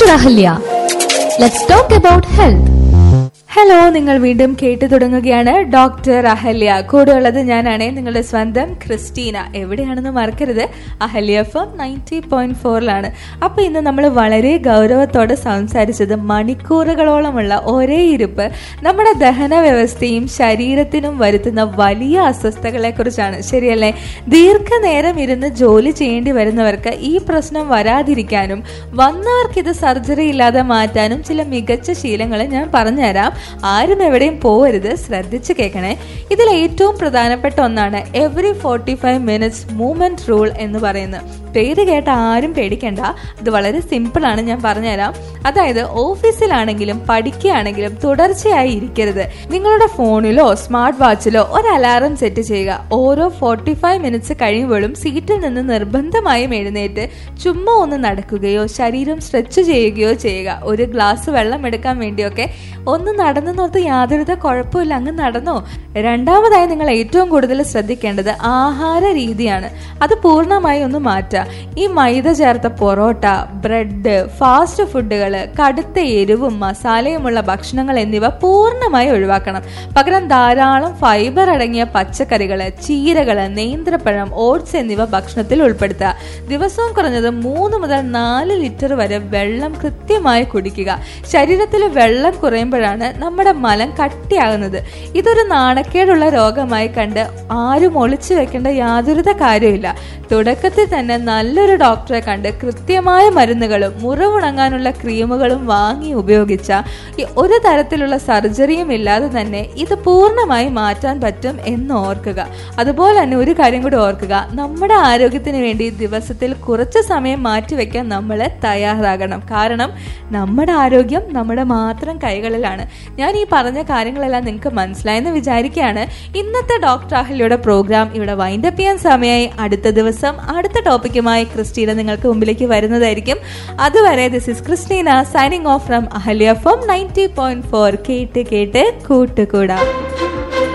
Dr. Ahalya. Let's talk about health. Hello നിങ്ങൾ വീണ്ടും കേട്ടു തുടങ്ങുകയാണ് ഡോക്ടർ അഹല്യ കൂടെയുള്ളത് ഞാനാണ് നിങ്ങളുടെ സ്വന്തം ക്രിസ്റ്റീന എവിടെയാണെന്ന് മറക്കരുത് Ahalya F M ninety point ഫോറിലാണ് അപ്പൊ ഇന്ന് നമ്മൾ വളരെ ഗൗരവത്തോടെ സംസാരിച്ചത് മണിക്കൂറുകളോളമുള്ള ഒരേ ഇരിപ്പ് നമ്മുടെ ദഹന വ്യവസ്ഥയും ശരീരത്തിനും വരുത്തുന്ന വലിയ അസ്വസ്ഥതകളെ കുറിച്ചാണ് ശരിയല്ലേ ദീർഘനേരം ഇരുന്ന് ജോലി ചെയ്യേണ്ടി വരുന്നവർക്ക് ഈ പ്രശ്നം വരാതിരിക്കാനും വന്നവർക്ക് ഇത് സർജറി ഇല്ലാതെ മാറ്റാനും ചില മികച്ച ശീലങ്ങൾ ഞാൻ പറഞ്ഞുതരാം ആരും എവിടെയും പോവരുത് ശ്രദ്ധിച്ച് കേൾക്കണേ ഇതിൽ ഏറ്റവും പ്രധാനപ്പെട്ട ഒന്നാണ് every forty five minutes movement rule എന്ന് പറയുന്നത് പേര് കേട്ട ആരും പേടിക്കണ്ട ഇത് വളരെ സിമ്പിൾ ആണ് ഞാൻ പറഞ്ഞുതരാം അതായത് ഓഫീസിലാണെങ്കിലും പഠിക്കുകയാണെങ്കിലും തുടർച്ചയായി ഇരിക്കരുത് നിങ്ങളുടെ ഫോണിലോ സ്മാർട്ട് വാച്ചിലോ ഒരു അലാറം സെറ്റ് ചെയ്യുക ഓരോ ഫോർട്ടി ഫൈവ് മിനിറ്റ്സ് കഴിയുമ്പോഴും സീറ്റിൽ നിന്ന് നിർബന്ധമായും എഴുന്നേറ്റ് ചുമ്മാ ഒന്ന് നടക്കുകയോ ശരീരം സ്ട്രെച്ച് ചെയ്യുകയോ ചെയ്യുക ഒരു ഗ്ലാസ് വെള്ളം എടുക്കാൻ വേണ്ടിയൊക്കെ ഒന്ന് നടന്നു നോത്ത് യാതൊരുവിധ കുഴപ്പമില്ല അങ്ങ് നടന്നോ രണ്ടാമതായി നിങ്ങൾ ഏറ്റവും കൂടുതൽ ശ്രദ്ധിക്കേണ്ടത് ആഹാര രീതിയാണ് അത് പൂർണ്ണമായി ഒന്ന് മാറ്റുക ഈ മൈദ ചേർത്ത പൊറോട്ട ബ്രെഡ് ഫാസ്റ്റ് ഫുഡുകൾ കടുത്ത എരിവും മസാലയുമുള്ള ഭക്ഷണങ്ങൾ എന്നിവ പൂർണ്ണമായി ഒഴിവാക്കണം പകരം ധാരാളം ഫൈബർ അടങ്ങിയ പച്ചക്കറികൾ ചീരകൾ നേന്ത്രപ്പഴം ഓട്സ് എന്നിവ ഭക്ഷണത്തിൽ ഉൾപ്പെടുത്തുക ദിവസവും കുറഞ്ഞത് മൂന്ന് മുതൽ നാല് ലിറ്റർ വരെ വെള്ളം കൃത്യമായി കുടിക്കുക ശരീരത്തിൽ വെള്ളം കുറയുമ്പോഴാണ് നമ്മുടെ മലം കട്ടിയാകുന്നത് ഇതൊരു നാണക്കേടുള്ള രോഗമായി കണ്ട് ആരും ഒളിച്ചു വെക്കേണ്ട യാതൊരുത കാര്യമില്ല തുടക്കത്തിൽ തന്നെ നല്ലൊരു ഡോക്ടറെ കണ്ട് കൃത്യമായ മരുന്നുകളും മുറിവുണങ്ങാനുള്ള ക്രീമുകളും വാങ്ങി ഉപയോഗിച്ച ഈ ഒരു തരത്തിലുള്ള സർജറിയും ഇല്ലാതെ തന്നെ ഇത് പൂർണ്ണമായി മാറ്റാൻ പറ്റും എന്ന് ഓർക്കുക അതുപോലെ തന്നെ ഒരു കാര്യം കൂടി ഓർക്കുക നമ്മുടെ ആരോഗ്യത്തിന് വേണ്ടി ദിവസത്തിൽ കുറച്ച് സമയം മാറ്റിവെക്കാൻ നമ്മൾ തയ്യാറാകണം കാരണം നമ്മുടെ ആരോഗ്യം നമ്മുടെ മാത്രം കൈകളിലാണ് ഞാൻ ഈ പറഞ്ഞ കാര്യങ്ങളെല്ലാം നിങ്ങൾക്ക് മനസ്സിലായെന്ന് വിചാരിക്കുകയാണ് ഇന്നത്തെ ഡോക്ടർ അഹല്യയുടെ പ്രോഗ്രാം ഇവിടെ വൈൻഡപ്പ് ചെയ്യാൻ സമയമായി അടുത്ത ദിവസം അടുത്ത ടോപ്പിക്കുമായി ക്രിസ്റ്റീന നിങ്ങൾക്ക് മുമ്പിലേക്ക് വരുന്നതായിരിക്കും അതുവരെ this is Christina signing off from Ahalya from ninety point four കേട്ട് കേട്ട് കൂട്ടുകൂടാം